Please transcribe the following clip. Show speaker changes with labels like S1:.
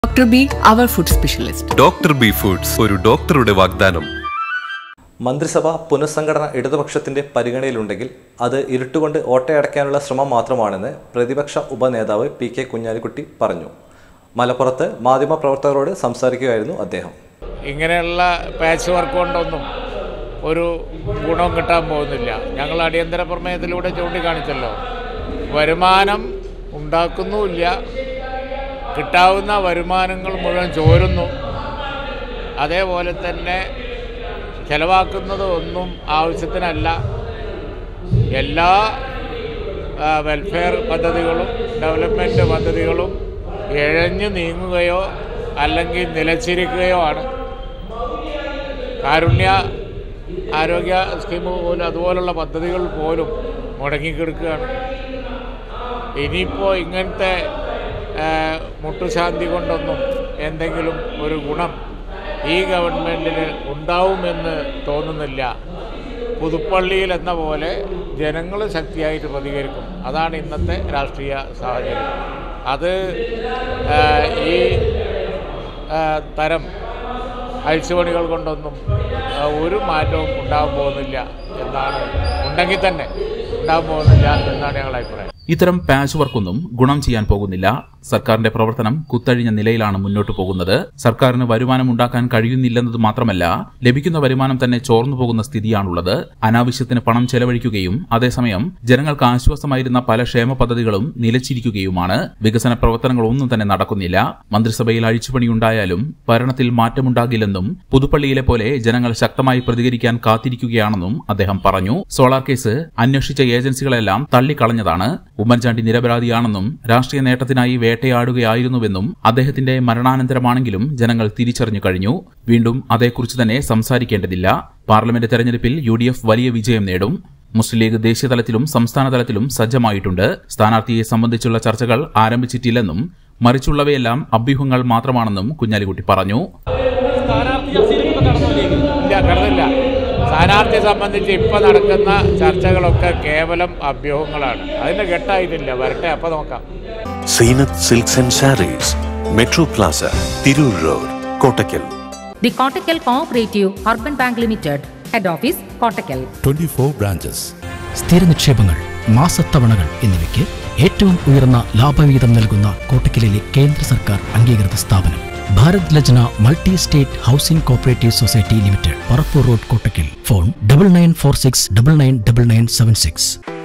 S1: Dr. B, our food specialist.
S2: Doctor B foods ഒരു ഡോക്ടറുടെ വാഗ്ദാനം
S3: മന്ത്രിസഭ പുനഃസംഘടന ഇടതുപക്ഷത്തിന്റെ പരിഗണനയിലുണ്ടെങ്കിൽ അത് ഇരുട്ടുകൊണ്ട് ഓട്ടയടയ്ക്കാനുള്ള ശ്രമം മാത്രമാണെന്ന് പ്രതിപക്ഷ ഉപനേതാവ് പി കെ കുഞ്ഞാലിക്കുട്ടി പറഞ്ഞു മലപ്പുറത്ത് മാധ്യമപ്രവർത്തകരോട് സംസാരിക്കുകയായിരുന്നു അദ്ദേഹം
S4: ഇങ്ങനെയുള്ള പാച്ച് വർക്ക് കൊണ്ടൊന്നും ഒരു ഗുണവും കിട്ടാൻ പോകുന്നില്ല ഞങ്ങൾ അടിയന്തര പ്രമേയത്തിലൂടെ ചൂണ്ടിക്കാണിച്ചല്ലോ വരുമാനം ഉണ്ടാക്കുന്നുമില്ല കിട്ടാവുന്ന വരുമാനങ്ങൾ മുഴുവൻ ചോരുന്നു അതേപോലെ തന്നെ ചെലവാക്കുന്നത് ഒന്നും ആവശ്യത്തിനല്ല എല്ലാ ആ, വെൽഫെയർ പദ്ധതികളും ഡെവലപ്മെൻറ്റ് പദ്ധതികളും ഇഴഞ്ഞു നീങ്ങുകയോ അല്ലെങ്കിൽ നിലച്ചിരിക്കുകയോ ആണ് കാരുണ്യ ആരോഗ്യ സ്കീം പോലും അതുപോലുള്ള പദ്ധതികൾ പോലും മുടങ്ങിക്കിടക്കുകയാണ് ഇനിയിപ്പോൾ ഇങ്ങനത്തെ ആ, മുട്ടുശാന്തി കൊണ്ടൊന്നും എന്തെങ്കിലും ഒരു ഗുണം ഈ ഗവൺമെൻറ്റിന് ഉണ്ടാവുമെന്ന് തോന്നുന്നില്ല പുതുപ്പള്ളിയിൽ എന്ന പോലെ ജനങ്ങൾ ശക്തിയായിട്ട് പ്രതികരിക്കും അതാണ് ഇന്നത്തെ രാഷ്ട്രീയ സാഹചര്യം അത് ആ, ഈ ആ, തരം അഴിച്ചുപണികൾ കൊണ്ടൊന്നും ആ, ഒരു മാറ്റവും ഉണ്ടാകാൻ പോകുന്നില്ല എന്നാണ് ഉണ്ടെങ്കിൽ തന്നെ ഉണ്ടാകാൻ പോകുന്നില്ല എന്നാണ് ഞങ്ങളുടെ അഭിപ്രായം
S5: ഇത്തരം പാച്ച് വർക്കൊന്നും ഗുണം ചെയ്യാൻ പോകുന്നില്ല സർക്കാരിന്റെ പ്രവർത്തനം കുത്തഴിഞ്ഞ നിലയിലാണ് മുന്നോട്ടു പോകുന്നത് സർക്കാരിന് വരുമാനം ഉണ്ടാക്കാൻ കഴിയുന്നില്ലെന്നത് മാത്രമല്ല ലഭിക്കുന്ന വരുമാനം തന്നെ ചോർന്നു പോകുന്ന സ്ഥിതിയാണുള്ളത് അനാവശ്യത്തിന് പണം ചെലവഴിക്കുകയും അതേസമയം ജനങ്ങൾക്ക് ആശ്വാസമായിരുന്ന പല ക്ഷേമ പദ്ധതികളും നിലച്ചിരിക്കുകയുമാണ് വികസന പ്രവർത്തനങ്ങളൊന്നും തന്നെ നടക്കുന്നില്ല മന്ത്രിസഭയിൽ അഴിച്ചുപണിയുണ്ടായാലും ഭരണത്തിൽ മാറ്റമുണ്ടാകില്ലെന്നും പുതുപ്പള്ളിയിലെ പോലെ ജനങ്ങൾ ശക്തമായി പ്രതികരിക്കാൻ കാത്തിരിക്കുകയാണെന്നും അദ്ദേഹം പറഞ്ഞു സോളാർ കേസ് അന്വേഷിച്ച ഏജൻസികളെല്ലാം തള്ളിക്കളഞ്ഞതാണ് ഉമ്മൻചാണ്ടി നിരപരാധിയാണെന്നും രാഷ്ട്രീയ നേട്ടത്തിനായി വേട്ടയാടുകയായിരുന്നുവെന്നും അദ്ദേഹത്തിന്റെ മരണാനന്തരമാണെങ്കിലും ജനങ്ങൾ തിരിച്ചറിഞ്ഞു കഴിഞ്ഞു വീണ്ടും അതേക്കുറിച്ച് തന്നെ സംസാരിക്കേണ്ടതില്ല പാർലമെന്റ് തെരഞ്ഞെടുപ്പിൽ യു വലിയ വിജയം നേടും മുസ്ലിം ലീഗ് ദേശീയതലത്തിലും സംസ്ഥാന തലത്തിലും സജ്ജമായിട്ടുണ്ട് സ്ഥാനാർത്ഥിയെ സംബന്ധിച്ചുള്ള ചർച്ചകൾ ആരംഭിച്ചിട്ടില്ലെന്നും മറിച്ചുള്ളവയെല്ലാം അഭ്യൂഹങ്ങൾ മാത്രമാണെന്നും കുഞ്ഞാലിക്കുട്ടി പറഞ്ഞു
S4: ഇല്ല കടന്നില്ല സ്ഥാനാർത്ഥിയെ സംബന്ധിച്ച് ഇപ്പം നടക്കുന്ന ചർച്ചകളൊക്കെ കേവലം അഭ്യൂഹങ്ങളാണ് അതിൻ്റെ ഘട്ടമായിട്ടില്ല വരട്ടെ അപ്പം നോക്കാം
S6: Zeenath silks and sarees metro plaza Tirur road Kottakkal
S7: The Kottakkal Cooperative Urban Bank Limited, Head Office, Kottakkal.
S8: 24 branches.
S9: സ്ഥിര നിക്ഷേപങ്ങൾ മാസത്തവണകൾ എന്നിവയ്ക്ക് ഏറ്റവും ഉയർന്ന ലാഭവിഹിതം നൽകുന്ന കോട്ടക്കലിലെ കേന്ദ്ര സർക്കാർ അംഗീകൃത സ്ഥാപനം Bharat Lajna multi state housing cooperative society limited Parappur road Kottakkal phone double nine four six double nine double nine seven six